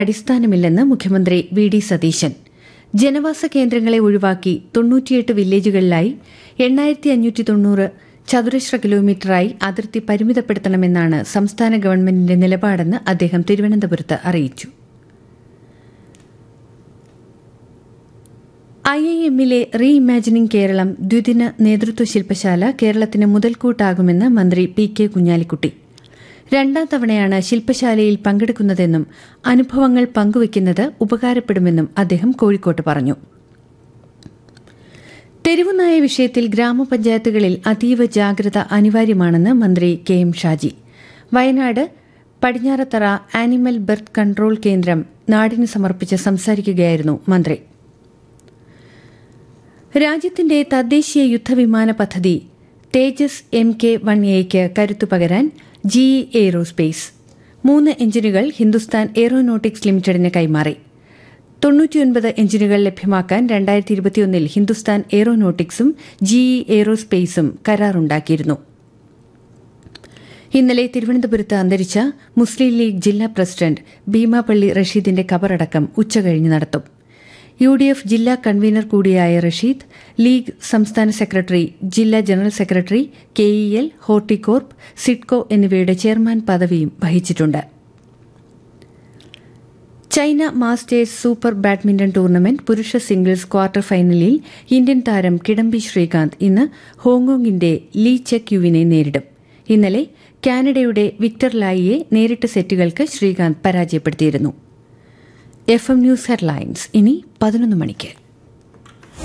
അടിസ്ഥാനമില്ലെന്ന് മുഖ്യമന്ത്രി V D Satheesan ജനവാസ കേന്ദ്രങ്ങളെ ഒഴിവാക്കി തൊണ്ണൂറ്റിയെട്ട് വില്ലേജുകളിലായി എണ്ണായിരത്തി അഞ്ഞൂറ്റി തൊണ്ണൂറ് ചതുരശ്ര കിലോമീറ്ററായി അതിർത്തി പരിമിതപ്പെടുത്തണമെന്നാണ് സംസ്ഥാന ഗവൺമെന്റിന്റെ നിലപാടെന്ന് അദ്ദേഹം തിരുവനന്തപുരത്ത് അറിയിച്ചു ഐ ഐ എമ്മിലെ റീ ഇമാജിനിംഗ് കേരളം ദ്വിദിന നേതൃത്വ ശില്പശാല കേരളത്തിന് മുതൽക്കൂട്ടാകുമെന്ന് മന്ത്രി പി കെ കുഞ്ഞാലിക്കുട്ടി രണ്ടാം തവണയാണ് ശില്പശാലയിൽ പങ്കെടുക്കുന്നതെന്നും അനുഭവങ്ങൾ പങ്കുവയ്ക്കുന്നത് ഉപകാരപ്പെടുമെന്നും അദ്ദേഹം കോഴിക്കോട്ട് പറഞ്ഞു തെരുവുനായ വിഷയത്തിൽ ഗ്രാമപഞ്ചായത്തുകളിൽ അതീവ ജാഗ്രത അനിവാര്യമാണെന്ന് മന്ത്രി K M Shaji Wayanad Padinjarathara animal birth control കേന്ദ്രം നാടിന് സമർപ്പിച്ച് സംസാരിക്കുകയായിരുന്നു മന്ത്രി രാജ്യത്തിന്റെ തദ്ദേശീയ യുദ്ധവിമാന പദ്ധതി തേജസ് എം കെ വൺ എയ്ക്ക് കരുത്തു പകരാൻ ജി എയ്റോസ്പേസ് മൂന്ന് എഞ്ചിനുകൾ ഹിന്ദുസ്ഥാൻ എയ്റോനോട്ടിക്സ് ലിമിറ്റഡിന് കൈമാറി തൊണ്ണൂറ്റിയൊൻപത് എഞ്ചിനുകൾ ലഭ്യമാക്കാൻ രണ്ടായിരത്തി ഇരുപത്തിയൊന്നിൽ ഹിന്ദുസ്ഥാൻ എയ്റോനോട്ടിക്സും ജി എയ്റോസ്പേസും കരാറുണ്ടാക്കിയിരുന്നു ഇന്നലെ തിരുവനന്തപുരത്ത് അന്തരിച്ച മുസ്ലിം ലീഗ് ജില്ലാ പ്രസിഡന്റ് ഭീമാപള്ളി റഷീദിന്റെ കബറടക്കം ഉച്ചകഴിഞ്ഞ് നടത്തും യു ഡി എഫ് ജില്ലാ കൺവീനർ കൂടിയായ റഷീദ് ലീഗ് സംസ്ഥാന സെക്രട്ടറി ജില്ലാ general secretary K E L Horticorp SIDCO എന്നിവയുടെ ചെയർമാൻ പദവിയും വഹിച്ചിട്ടുണ്ട് China Masters super badminton tournament പുരുഷ സിംഗിൾസ് ക്വാർട്ടർ ഫൈനലിൽ ഇന്ത്യൻ താരം കിഡംബി ശ്രീകാന്ത് ഇന്ന് ഹോങ്കോങ്ങിന്റെ ലീ ചെക് യുവിനെ നേരിടും ഇന്നലെ കാനഡയുടെ വിക്ടർ ലായിയെ നേരിട്ട സെറ്റുകൾക്ക് ശ്രീകാന്ത് പരാജയപ്പെടുത്തിയിരുന്നു എഫ് എം ന്യൂസ് ഹെഡ്ലൈൻസ് ഇനി പതിനൊന്ന് മണിക്ക്